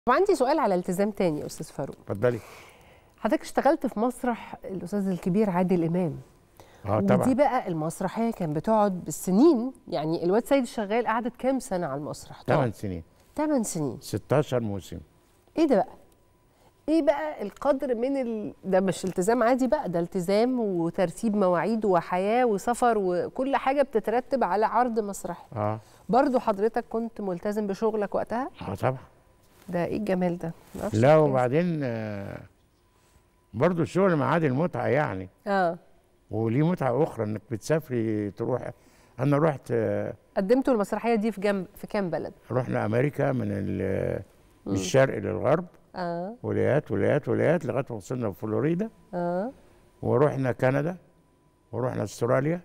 وعندي سؤال على التزام تاني يا استاذ فاروق اتفضلي حضرتك اشتغلت في مسرح الاستاذ الكبير عادل امام اه ودي طبعا بقى المسرحيه كان بتقعد بالسنين يعني الواد سيد الشغال قعدت كام سنه على المسرح 8 سنين 8 سنين 16 موسم ايه ده بقى ايه بقى القدر من ال... ده مش التزام عادي بقى ده التزام وترتيب مواعيد وحياه وسفر وكل حاجه بتترتب على عرض مسرحي اه برضو حضرتك كنت ملتزم بشغلك وقتها اه طبعا ده ايه الجمال ده معرفش لا الحكاية. وبعدين آه برضه الشغل مع عادل متعه يعني اه وليه متعه اخرى انك بتسافري تروح انا رحت آه قدمتوا المسرحيه دي في جنب في كام بلد رحنا امريكا من ال- من الشرق للغرب اه ولايات ولايات ولايات لغايه ما وصلنا فلوريدا اه ورحنا كندا ورحنا استراليا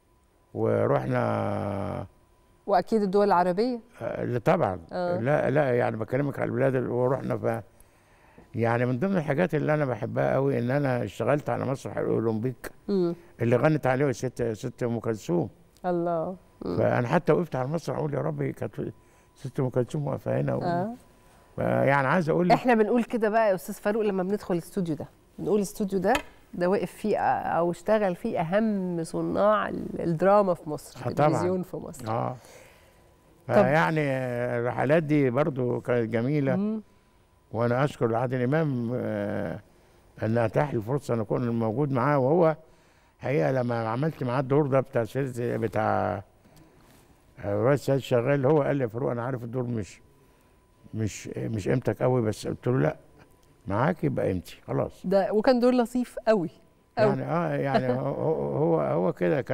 ورحنا واكيد الدول العربيه آه، لا طبعا آه. لا لا يعني بكلمك على البلاد اللي ورحنا ف يعني من ضمن الحاجات اللي انا بحبها قوي ان انا اشتغلت على مسرح الاولمبيك امم اللي غنت عليه ست ست ام كلثوم الله مم. فانا حتى وقفت على المسرح اقول يا ربي كانت ست ام كلثوم واقفه هنا و... آه. يعني عايز اقول لك احنا بنقول كده بقى يا استاذ فاروق لما بندخل الاستوديو ده بنقول الاستوديو ده ده وقف فيه او اشتغل فيه اهم صناع ال- الدراما في مصر آه طبعاً. التلفزيون في مصر اه طب- يعني الرحلات دي برضو كانت جميله مم. وانا اشكر عادل امام آه، ان اتاح لي فرصه ان اكون موجود معاه وهو حقيقه لما عملت معاه الدور ده بتاع سيد بتاع الواد سيد شغال هو قال لي يا فاروق انا عارف الدور مش مش مش قيمتك قوي بس قلت له لا معاك يبقى قيمتي خلاص ده وكان دور لطيف قوي قوي يعني اه يعني هو هو, هو كده